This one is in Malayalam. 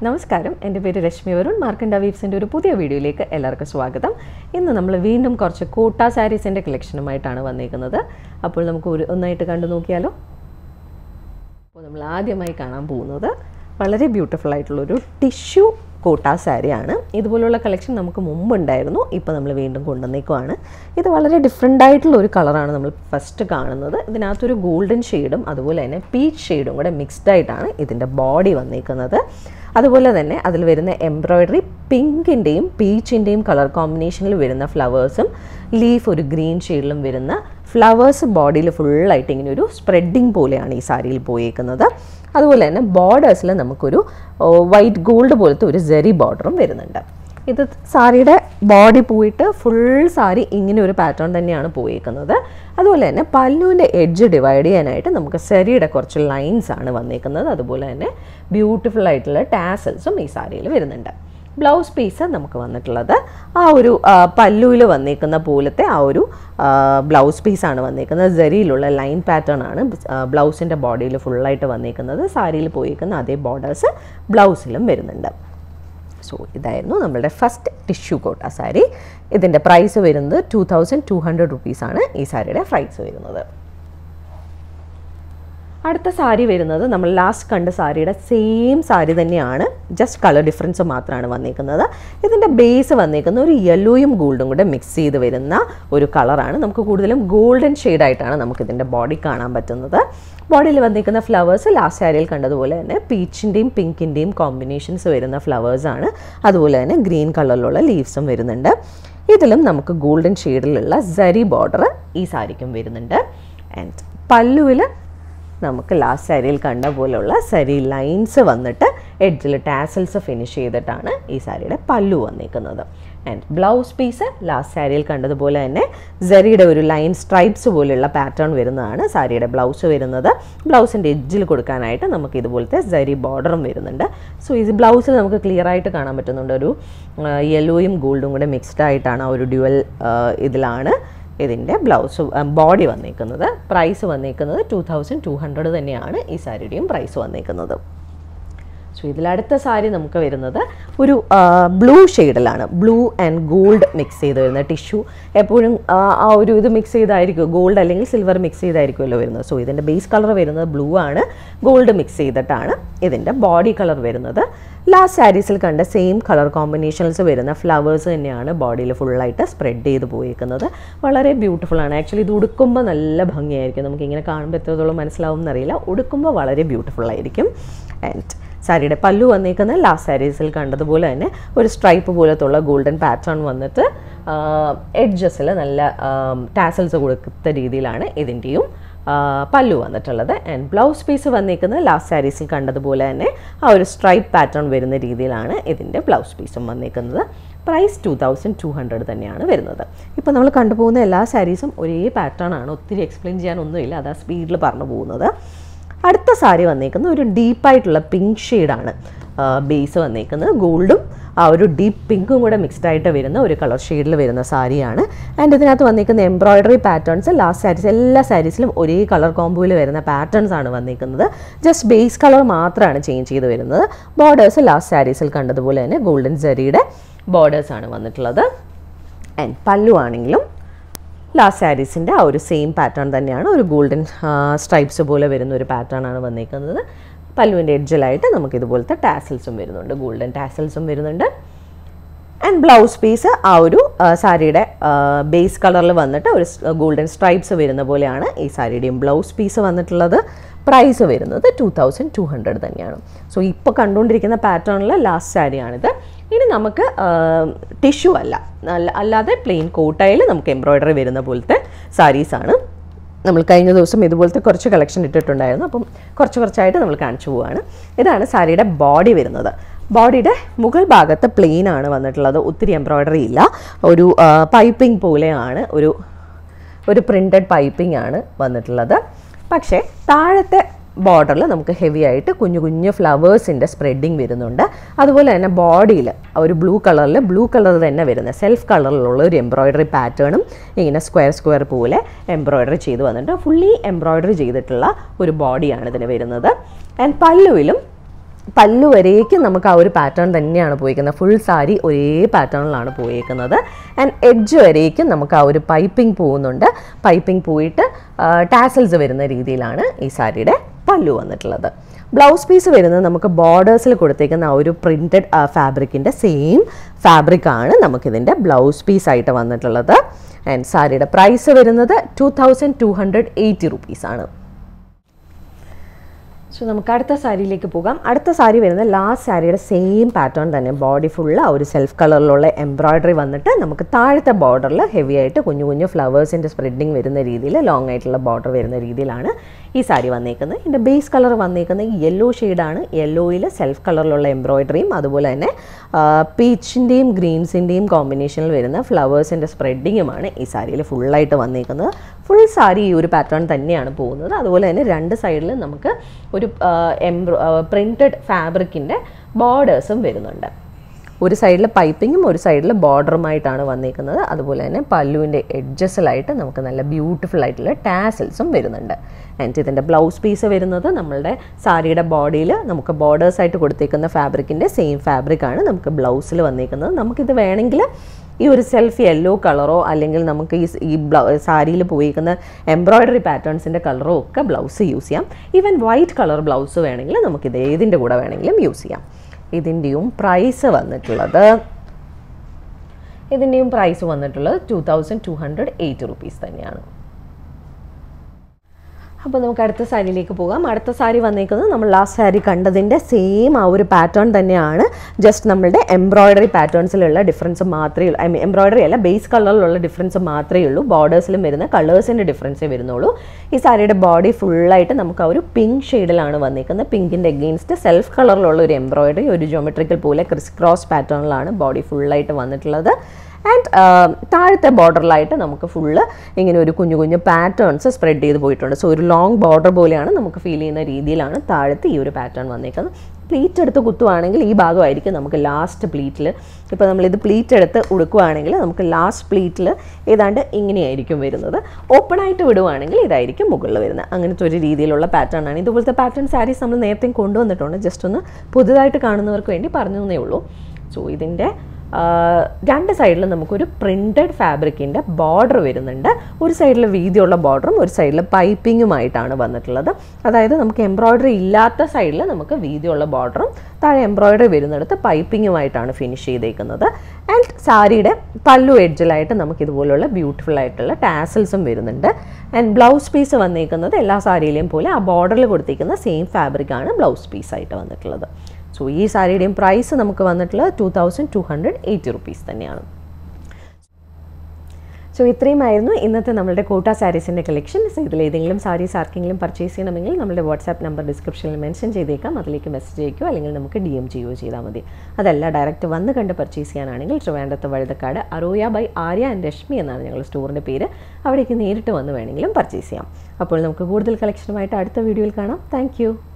നമസ്കാരം എൻ്റെ പേര് രശ്മി വരുൺ മാർക്കണ്ട വീവ്സിൻ്റെ ഒരു പുതിയ വീഡിയോയിലേക്ക് എല്ലാവർക്കും സ്വാഗതം ഇന്ന് നമ്മൾ വീണ്ടും കുറച്ച് കോട്ട സാരീസിൻ്റെ കളക്ഷനുമായിട്ടാണ് വന്നേക്കുന്നത് അപ്പോൾ നമുക്ക് ഒരു ഒന്നായിട്ട് കണ്ടു നോക്കിയാലോ അപ്പോൾ നമ്മൾ ആദ്യമായി കാണാൻ പോകുന്നത് വളരെ ബ്യൂട്ടിഫുൾ ആയിട്ടുള്ളൊരു ടിഷ്യൂ കോട്ട സാരിയാണ് ഇതുപോലുള്ള കളക്ഷൻ നമുക്ക് മുമ്പുണ്ടായിരുന്നു ഇപ്പോൾ നമ്മൾ വീണ്ടും കൊണ്ടുവന്നേക്കുവാണ് ഇത് വളരെ ഡിഫറെൻ്റ് ആയിട്ടുള്ള ഒരു കളറാണ് നമ്മൾ ഫസ്റ്റ് കാണുന്നത് ഇതിനകത്തൊരു ഗോൾഡൻ ഷെയ്ഡും അതുപോലെ തന്നെ പീച്ച് ഷെയ്ഡും കൂടെ മിക്സ്ഡ് ആയിട്ടാണ് ഇതിൻ്റെ ബോഡി വന്നേക്കുന്നത് അതുപോലെ തന്നെ അതിൽ വരുന്ന എംബ്രോയ്ഡറി പിങ്കിൻ്റെയും പീച്ചിൻ്റെയും കളർ കോമ്പിനേഷനിൽ വരുന്ന ഫ്ലവേഴ്സും ലീഫ് ഒരു ഗ്രീൻ ഷെയ്ഡിലും വരുന്ന ഫ്ലവേഴ്സ് ബോഡിയിൽ ഫുള്ളായിട്ട് ഇങ്ങനെ ഒരു സ്പ്രെഡിങ് പോലെയാണ് ഈ സാരിയിൽ പോയേക്കുന്നത് അതുപോലെ തന്നെ ബോർഡേഴ്സിൽ നമുക്കൊരു വൈറ്റ് ഗോൾഡ് പോലത്തെ ഒരു ജെറി ബോർഡറും വരുന്നുണ്ട് ഇത് സാരിയുടെ ബോഡി പോയിട്ട് ഫുൾ സാരി ഇങ്ങനെ ഒരു പാറ്റേൺ തന്നെയാണ് പോയേക്കുന്നത് അതുപോലെ തന്നെ പല്ലുവിൻ്റെ എഡ്ജ് ഡിവൈഡ് ചെയ്യാനായിട്ട് നമുക്ക് സെരിയുടെ കുറച്ച് ലൈൻസ് ആണ് വന്നേക്കുന്നത് അതുപോലെ തന്നെ ബ്യൂട്ടിഫുൾ ആയിട്ടുള്ള ടാസൽസും ഈ സാരിയിൽ വരുന്നുണ്ട് ബ്ലൗസ് പീസ് നമുക്ക് വന്നിട്ടുള്ളത് ആ ഒരു പല്ലുവിൽ വന്നേക്കുന്ന പോലത്തെ ആ ഒരു ബ്ലൗസ് പീസാണ് വന്നേക്കുന്നത് ജരിയിലുള്ള ലൈൻ പാറ്റേൺ ആണ് ബ്ലൗസിൻ്റെ ബോഡിയിൽ ഫുള്ളായിട്ട് വന്നേക്കുന്നത് സാരിയിൽ പോയേക്കുന്ന അതേ ബോർഡേഴ്സ് ബ്ലൗസിലും വരുന്നുണ്ട് സോ ഇതായിരുന്നു നമ്മളുടെ ഫസ്റ്റ് ടിഷ്യൂ കോട്ട സാരി ഇതിൻ്റെ പ്രൈസ് വരുന്നത് ടു തൗസൻഡ് ടു ഹൺഡ്രഡ് റുപ്പീസാണ് ഈ സാരിയുടെ പ്രൈസ് വരുന്നത് അടുത്ത സാരി വരുന്നത് നമ്മൾ ലാസ്റ്റ് കണ്ട സാരിയുടെ സെയിം സാരി തന്നെയാണ് ജസ്റ്റ് കളർ ഡിഫറൻസ് മാത്രമാണ് വന്നേക്കുന്നത് ഇതിൻ്റെ ബേസ് വന്നേക്കുന്ന ഒരു യെല്ലോയും ഗോൾഡും കൂടെ മിക്സ് ചെയ്ത് വരുന്ന ഒരു കളറാണ് നമുക്ക് കൂടുതലും ഗോൾഡൻ ഷെയ്ഡായിട്ടാണ് നമുക്കിതിൻ്റെ ബോഡി കാണാൻ പറ്റുന്നത് ബോഡിയിൽ വന്നിരിക്കുന്ന ഫ്ലവേഴ്സ് ലാസ്റ്റ് സാരിയിൽ കണ്ടതുപോലെ തന്നെ പീച്ചിൻ്റെയും പിങ്കിൻ്റെയും കോമ്പിനേഷൻസ് വരുന്ന ഫ്ലവേഴ്സാണ് അതുപോലെ തന്നെ ഗ്രീൻ കളറിലുള്ള ലീവ്സും വരുന്നുണ്ട് ഇതിലും നമുക്ക് ഗോൾഡൻ ഷെയ്ഡിലുള്ള സരി ബോർഡർ ഈ സാരിക്കും വരുന്നുണ്ട് ആൻഡ് പല്ലുവിൽ നമുക്ക് ലാസ്റ്റ് സാരിയിൽ കണ്ട പോലുള്ള സരി ലൈൻസ് വന്നിട്ട് എഡ്ജിൽ ടാസൽസ് ഫിനിഷ് ചെയ്തിട്ടാണ് ഈ സാരിയുടെ പല്ലു വന്നിരിക്കുന്നത് ആൻഡ് ബ്ലൗസ് പീസ് ലാസ്റ്റ് സാരിയിൽ കണ്ടതുപോലെ തന്നെ സരിയുടെ ഒരു ലൈൻ സ്ട്രൈപ്സ് പോലെയുള്ള പാറ്റേൺ വരുന്നതാണ് സാരിയുടെ ബ്ലൗസ് വരുന്നത് ബ്ലൗസിൻ്റെ എഡ്ജിൽ കൊടുക്കാനായിട്ട് നമുക്ക് ഇതുപോലത്തെ സരി ബോർഡറും വരുന്നുണ്ട് സോ ഇത് ബ്ലൗസിൽ നമുക്ക് ക്ലിയർ ആയിട്ട് കാണാൻ പറ്റുന്നുണ്ട് ഒരു യെല്ലോയും ഗോൾഡും കൂടെ മിക്സ്ഡ് ആയിട്ടാണ് ആ ഒരു ഡ്യുവൽ ഇതിലാണ് ഇതിൻ്റെ ബ്ലൗസ് ബോഡി വന്നേക്കുന്നത് പ്രൈസ് വന്നേക്കുന്നത് ടു തൗസൻഡ് ടു ഹൺഡ്രഡ് തന്നെയാണ് ഈ സാരിയുടെയും പ്രൈസ് വന്നേക്കുന്നത് സോ ഇതിലടുത്ത സാരി നമുക്ക് വരുന്നത് ഒരു ബ്ലൂ ഷെയ്ഡിലാണ് ബ്ലൂ ആൻഡ് ഗോൾഡ് മിക്സ് ചെയ്ത് വരുന്ന ടിഷ്യൂ എപ്പോഴും ആ ഒരു ഇത് മിക്സ് ചെയ്തായിരിക്കും ഗോൾഡ് അല്ലെങ്കിൽ സിൽവർ മിക്സ് ചെയ്തായിരിക്കുമല്ലോ വരുന്നത് സോ ഇതിൻ്റെ ബേസ് കളർ വരുന്നത് ബ്ലൂ ആണ് ഗോൾഡ് മിക്സ് ചെയ്തിട്ടാണ് ഇതിൻ്റെ ബോഡി കളർ വരുന്നത് ലാസ്റ്റ് സാരീസിൽ കണ്ട സെയിം കളർ കോമ്പിനേഷൻസ് വരുന്ന ഫ്ലവേഴ്സ് തന്നെയാണ് ബോഡിയിൽ ഫുള്ളായിട്ട് സ്പ്രെഡ് ചെയ്ത് പോയേക്കുന്നത് വളരെ ബ്യൂട്ടിഫുൾ ആണ് ആക്ച്വലി ഇത് ഉടുക്കുമ്പോൾ നല്ല ഭംഗിയായിരിക്കും നമുക്ക് ഇങ്ങനെ കാണുമ്പോൾ എത്രത്തോളം മനസ്സിലാവും എന്നറിയില്ല ഉടുക്കുമ്പോൾ വളരെ ബ്യൂട്ടിഫുൾ ആയിരിക്കും ആൻഡ് സാരിയുടെ പല്ലു വന്നേക്കുന്നത് ലാസ്റ്റ് സാരീസിൽ കണ്ടതുപോലെ തന്നെ ഒരു സ്ട്രൈപ്പ് പോലത്തുള്ള ഗോൾഡൻ പാറ്റേൺ വന്നിട്ട് എഡ്ജസിൽ നല്ല ടാസൽസ് കൊടുക്കുന്ന രീതിയിലാണ് ഇതിൻ്റെയും പല്ലു വന്നിട്ടുള്ളത് ആൻഡ് ബ്ലൗസ് പീസ് വന്നിരിക്കുന്നത് ലാസ്റ്റ് സാരീസിൽ കണ്ടതുപോലെ തന്നെ ആ ഒരു സ്ട്രൈപ്പ് പാറ്റേൺ വരുന്ന രീതിയിലാണ് ഇതിൻ്റെ ബ്ലൗസ് പീസും വന്നിരിക്കുന്നത് price two thousand two hundred തന്നെയാണ് വരുന്നത് ഇപ്പോൾ നമ്മൾ കണ്ടുപോകുന്ന എല്ലാ സാരീസും ഒരേ പാറ്റേൺ ആണ് ഒത്തിരി എക്സ്പ്ലെയിൻ ചെയ്യാനൊന്നുമില്ല അതാ സ്പീഡിൽ പറഞ്ഞു പോകുന്നത് അടുത്ത സാരി വന്നേക്കുന്നത് ഒരു ഡീപ്പായിട്ടുള്ള പിങ്ക് ഷെയ്ഡാണ് ബേസ് വന്നേക്കുന്നത് ഗോൾഡും ആ ഒരു ഡീപ്പ് പിങ്കും കൂടെ മിക്സ്ഡ് ആയിട്ട് വരുന്ന ഒരു കളർ ഷെയ്ഡിൽ വരുന്ന സാരിയാണ് ആൻഡ് ഇതിനകത്ത് വന്നിരിക്കുന്ന എംബ്രോയ്ഡറി പാറ്റേൺസ് ലാസ്റ്റ് സാരീസ് എല്ലാ സാരീസിലും ഒരേ കളർ കോമ്പോയിൽ വരുന്ന പാറ്റേൺസ് ആണ് വന്നിരിക്കുന്നത് ജസ്റ്റ് ബേസ് കളർ മാത്രമാണ് ചേഞ്ച് ചെയ്ത് വരുന്നത് ബോർഡേഴ്സ് ലാസ്റ്റ് സാരീസിൽ കണ്ടതുപോലെ തന്നെ ഗോൾഡൻ ജെറിയുടെ ബോർഡേഴ്സ് ആണ് വന്നിട്ടുള്ളത് ആൻഡ് പല്ലു ആണെങ്കിലും ലാസ്റ്റ് സാരീസിൻ്റെ ആ ഒരു സെയിം പാറ്റേൺ തന്നെയാണ് ഒരു ഗോൾഡൻ സ്ട്രൈപ്സ് പോലെ വരുന്ന ഒരു പാറ്റേൺ ആണ് വന്നിരിക്കുന്നത് പല്ലുവിൻ്റെ എഡ്ജിലായിട്ട് നമുക്ക് ഇതുപോലത്തെ ടാസൽസും വരുന്നുണ്ട് ഗോൾഡൻ ടാസൽസും വരുന്നുണ്ട് ആൻഡ് ബ്ലൗസ് പീസ് ആ ഒരു സാരിയുടെ ബേസ് കളറിൽ വന്നിട്ട് ഒരു ഗോൾഡൻ സ്ട്രൈപ്സ് വരുന്ന പോലെയാണ് ഈ സാരിയുടെയും ബ്ലൗസ് പീസ് വന്നിട്ടുള്ളത് പ്രൈസ് വരുന്നത് ടു തൗസൻഡ് ടു ഹൺഡ്രഡ് തന്നെയാണ് സോ ഇപ്പോൾ കണ്ടുകൊണ്ടിരിക്കുന്ന പാറ്റേണിൽ ലാസ്റ്റ് സാരിയാണിത് ഇനി നമുക്ക് ടിഷ്യൂ അല്ല അല്ലാതെ പ്ലെയിൻ കോട്ടയിൽ നമുക്ക് എംബ്രോയ്ഡറി വരുന്ന പോലത്തെ സാരീസാണ് നമ്മൾ കഴിഞ്ഞ ദിവസം ഇതുപോലത്തെ കുറച്ച് കളക്ഷൻ ഇട്ടിട്ടുണ്ടായിരുന്നു അപ്പം കുറച്ച് കുറച്ചായിട്ട് നമ്മൾ കാണിച്ചു പോവുകയാണ് ഇതാണ് സാരിയുടെ ബോഡി വരുന്നത് ബോഡിയുടെ മുകൾ ഭാഗത്ത് പ്ലെയിൻ ആണ് വന്നിട്ടുള്ളത് ഒത്തിരി എംബ്രോയ്ഡറി ഇല്ല ഒരു പൈപ്പിംഗ് പോലെയാണ് ഒരു ഒരു പ്രിൻറ്റഡ് പൈപ്പിംഗ് ആണ് വന്നിട്ടുള്ളത് പക്ഷേ താഴത്തെ ബോർഡറിൽ നമുക്ക് ഹെവി ആയിട്ട് കുഞ്ഞു കുഞ്ഞു ഫ്ലവേഴ്സിൻ്റെ സ്പ്രെഡിങ് വരുന്നുണ്ട് അതുപോലെ തന്നെ ബോഡിയിൽ ഒരു ബ്ലൂ കളറിൽ ബ്ലൂ കളർ തന്നെ വരുന്ന സെൽഫ് കളറിലുള്ള ഒരു എംബ്രോയ്ഡറി പാറ്റേണും ഇങ്ങനെ സ്ക്വയർ സ്ക്വയർ പോലെ എംബ്രോയ്ഡറി ചെയ്ത് വന്നിട്ട് ഫുള്ളി എംബ്രോയ്ഡറി ചെയ്തിട്ടുള്ള ഒരു ബോഡിയാണ് ഇതിന് വരുന്നത് ആൻഡ് പല്ലുവിലും പല്ലു വരേക്കും നമുക്ക് ആ ഒരു പാറ്റേൺ തന്നെയാണ് പോയിരിക്കുന്നത് ഫുൾ സാരി ഒരേ പാറ്റേണിലാണ് പോയേക്കുന്നത് ആൻഡ് എഡ്ജ് വരേക്കും നമുക്ക് ആ ഒരു പൈപ്പിംഗ് പോകുന്നുണ്ട് പൈപ്പിംഗ് പോയിട്ട് ടാസൽസ് വരുന്ന രീതിയിലാണ് ഈ സാരിയുടെ പല്ലു വന്നിട്ടുള്ളത് ബ്ലൗസ് പീസ് വരുന്നത് നമുക്ക് ബോർഡേഴ്സിൽ കൊടുത്തേക്കുന്ന ആ ഒരു പ്രിൻറ്റഡ് ഫാബ്രിക്കിൻ്റെ സെയിം ഫാബ്രിക്കാണ് നമുക്കിതിൻ്റെ ബ്ലൗസ് പീസ് ആയിട്ട് വന്നിട്ടുള്ളത് ആൻഡ് സാരിയുടെ പ്രൈസ് വരുന്നത് two thousand two hundred eighty റുപ്പീസാണ് സോ നമുക്ക് അടുത്ത സാരിയിലേക്ക് പോകാം അടുത്ത സാരി വരുന്നത് ലാസ്റ്റ് സാരിയുടെ സെയിം പാറ്റേൺ തന്നെ ബോഡി ഫുള്ള് ആ ഒരു സെൽഫ് കളറിലുള്ള എംബ്രോയ്ഡറി വന്നിട്ട് നമുക്ക് താഴത്തെ ബോർഡറിൽ ഹെവി ആയിട്ട് കുഞ്ഞു കുഞ്ഞു ഫ്ലവേഴ്സിൻ്റെ സ്പ്രെഡിങ് വരുന്ന രീതിയിൽ ലോങ് ആയിട്ടുള്ള ബോർഡർ വരുന്ന രീതിയിലാണ് ഈ സാരി വന്നേക്കുന്നത് ഇതിൻ്റെ ബേസ് കളർ വന്നേക്കുന്നത് യെല്ലോ ഷെയ്ഡാണ് യെല്ലോയിൽ സെൽഫ് കളറിലുള്ള എംബ്രോയ്ഡറിയും അതുപോലെ തന്നെ പീച്ചിൻ്റെയും ഗ്രീൻസിൻ്റെയും കോമ്പിനേഷനിൽ വരുന്ന ഫ്ലവേഴ്സിൻ്റെ സ്പ്രെഡിങ്ങുമാണ് ഈ സാരിയിൽ ഫുള്ളായിട്ട് വന്നേക്കുന്നത് ഫുൾ സാരി ഈ ഒരു പാറ്റേൺ തന്നെയാണ് പോകുന്നത് അതുപോലെ തന്നെ രണ്ട് സൈഡിലും നമുക്ക് ഒരു എംബ്രോ പ്രിൻറ്റഡ് ഫാബ്രിക്കിൻ്റെ ബോർഡേഴ്സും വരുന്നുണ്ട് ഒരു സൈഡിൽ പൈപ്പിങ്ങും ഒരു സൈഡിൽ ബോർഡറുമായിട്ടാണ് വന്നേക്കുന്നത് അതുപോലെ തന്നെ പല്ലുവിൻ്റെ എഡ്ജസിലായിട്ട് നമുക്ക് നല്ല ബ്യൂട്ടിഫുൾ ആയിട്ടുള്ള ടാസൽസും വരുന്നുണ്ട് ആൻഡ് ഇതിൻ്റെ ബ്ലൗസ് പീസ് വരുന്നത് നമ്മളുടെ സാരിയുടെ ബോഡിയിൽ നമുക്ക് ബോർഡേഴ്സ് ആയിട്ട് കൊടുത്തേക്കുന്ന ഫാബ്രിക്കിൻ്റെ സെയിം ഫാബ്രിക്കാണ് നമുക്ക് ബ്ലൗസിൽ വന്നേക്കുന്നത് നമുക്കിത് വേണമെങ്കിൽ ഈ ഒരു സെൽഫ് യെല്ലോ കളറോ അല്ലെങ്കിൽ നമുക്ക് ഈ ഈ ബ്ലൗ സാരിയിൽ പോയിരിക്കുന്ന എംബ്രോയ്ഡറി പാറ്റേൺസിൻ്റെ കളറോ ഒക്കെ ബ്ലൗസ് യൂസ് ചെയ്യാം ഈവൻ വൈറ്റ് കളർ ബ്ലൗസ് വേണമെങ്കിൽ നമുക്കിത് ഏതിൻ്റെ കൂടെ വേണമെങ്കിലും യൂസ് ചെയ്യാം ഇതിൻ്റെയും പ്രൈസ് വന്നിട്ടുള്ളത് ഇതിൻ്റെയും പ്രൈസ് വന്നിട്ടുള്ളത് two thousand two hundred eight rupees തന്നെയാണ് അപ്പോൾ നമുക്ക് അടുത്ത സാരിയിലേക്ക് പോകാം അടുത്ത സാരി വന്നേക്കുന്നത് നമ്മൾ ലാസ്റ്റ് സാരി കണ്ടതിൻ്റെ സെയിം ആ ഒരു പാറ്റേൺ തന്നെയാണ് ജസ്റ്റ് നമ്മളുടെ എംബ്രോയ്ഡറി പാറ്റേൺസിലുള്ള ഡിഫറൻസ് മാത്രമേ ഉള്ളൂ ഐ മീൻ എംബ്രോയ്ഡറി അല്ല ബേസ് കളറിലുള്ള ഡിഫറൻസ് മാത്രമേ ഉള്ളൂ ബോർഡേഴ്സിലും വരുന്ന കളേഴ്സിൻ്റെ ഡിഫറൻസേ വരുന്നുള്ളൂ ഈ സാരിയുടെ ബോഡി ഫുള്ളായിട്ട് നമുക്ക് ആ ഒരു പിങ്ക് ഷെയ്ഡിലാണ് വന്നേക്കുന്നത് പിങ്കിൻ്റെ എഗെയിൻസ്റ്റ് സെൽഫ് കളറിലുള്ള ഒരു എംബ്രോയ്ഡറി ഒരു ജോമെട്രിക്കൽ പോലെ ക്രിസ് ക്രോസ് പാറ്റേണിലാണ് ബോഡി ഫുള്ളായിട്ട് വന്നിട്ടുള്ളത് ആൻഡ് താഴത്തെ ബോർഡറിലായിട്ട് നമുക്ക് ഫുള്ള് ഇങ്ങനെ ഒരു കുഞ്ഞു കുഞ്ഞു പാറ്റേൺസ് സ്പ്രെഡ് ചെയ്ത് പോയിട്ടുണ്ട് സോ ഒരു ലോങ് ബോർഡർ പോലെയാണ് നമുക്ക് ഫീൽ ചെയ്യുന്ന രീതിയിലാണ് താഴത്ത് ഈ ഒരു പാറ്റേൺ വന്നേക്കുന്നത് പ്ലീറ്റ് എടുത്ത് കുത്തുവാണെങ്കിൽ ഈ ഭാഗമായിരിക്കും നമുക്ക് ലാസ്റ്റ് പ്ലീറ്റിൽ ഇപ്പോൾ നമ്മളിത് പ്ലീറ്റ് എടുത്ത് ഉടുക്കുവാണെങ്കിൽ നമുക്ക് ലാസ്റ്റ് പ്ലീറ്റിൽ ഏതാണ്ട് ഇങ്ങനെയായിരിക്കും വരുന്നത് ഓപ്പൺ ആയിട്ട് വിടുവാണെങ്കിൽ ഇതായിരിക്കും മുകളിൽ വരുന്നത് അങ്ങനത്തെ ഒരു രീതിയിലുള്ള പാറ്റേൺ ആണ് ഇതുപോലത്തെ പാറ്റേൺ സാരീസ് നമ്മൾ നേരത്തെ കൊണ്ടുവന്നിട്ടുണ്ട് ജസ്റ്റ് ഒന്ന് പുതുതായിട്ട് കാണുന്നവർക്ക് വേണ്ടി പറഞ്ഞു തന്നേ ഉള്ളൂ സോ ഇതിൻ്റെ രണ്ട് സൈഡിലും നമുക്കൊരു പ്രിൻറ്റഡ് ഫാബ്രിക്കിൻ്റെ ബോർഡർ വരുന്നുണ്ട് ഒരു സൈഡിൽ വീതിയുള്ള ബോർഡറും ഒരു സൈഡിൽ പൈപ്പിങ്ങുമായിട്ടാണ് വന്നിട്ടുള്ളത് അതായത് നമുക്ക് എംബ്രോയ്ഡറി ഇല്ലാത്ത സൈഡിൽ നമുക്ക് വീതിയുള്ള ബോർഡറും താഴെ എംബ്രോയ്ഡറി വരുന്നിടത്ത് പൈപ്പിങ്ങുമായിട്ടാണ് ഫിനിഷ് ചെയ്തേക്കുന്നത് ആൻഡ് സാരിയുടെ പല്ലു എഡ്ജിലായിട്ട് നമുക്ക് ഇതുപോലുള്ള ബ്യൂട്ടിഫുൾ ആയിട്ടുള്ള ടാസൽസും വരുന്നുണ്ട് ആൻഡ് ബ്ലൗസ് പീസ് വന്നേക്കുന്നത് എല്ലാ സാരിയിലെയും പോലെ ആ ബോർഡറിൽ കൊടുത്തിരിക്കുന്ന സെയിം ഫാബ്രിക്കാണ് ബ്ലൗസ് പീസായിട്ട് വന്നിട്ടുള്ളത് സോ ഈ സാരിയുടെയും പ്രൈസ് നമുക്ക് വന്നിട്ടുള്ളത് two thousand two hundred eighty rupees തന്നെയാണ് സോ ഇത്രയുമായിരുന്നു ഇന്നത്തെ നമ്മുടെ കോട്ട സാരീസിൻ്റെ കളക്ഷൻ ഇതിൽ ഏതെങ്കിലും സാരീസ് ആർക്കെങ്കിലും പർച്ചേസ് ചെയ്യണമെങ്കിൽ നമ്മുടെ വാട്സാപ്പ് നമ്പർ ഡിസ്ക്രിപ്ഷനിൽ മെൻഷൻ ചെയ്തേക്കാം അതിലേക്ക് മെസ്സേജ് അയക്കുകയോ അല്ലെങ്കിൽ നമുക്ക് ഡി എം ചെയ്യുകയോ ചെയ്താൽ മതി അതല്ല ഡയറക്റ്റ് വന്ന് കണ്ട് പർച്ചേസ് ചെയ്യാനാണെങ്കിൽ ട്രിവാൻഡ്രത്ത് വഴുതക്കാട് അറോയ ബൈ ആര്യ ആൻഡ് രശ്മി എന്നാണ് ഞങ്ങളുടെ സ്റ്റോറിൻ്റെ പേര് അവിടേക്ക് നേരിട്ട് വന്ന് വേണമെങ്കിലും പർച്ചേസ് ചെയ്യാം അപ്പോൾ നമുക്ക് കൂടുതൽ കളക്ഷനുമായിട്ട് അടുത്ത വീഡിയോയിൽ കാണാം താങ്ക്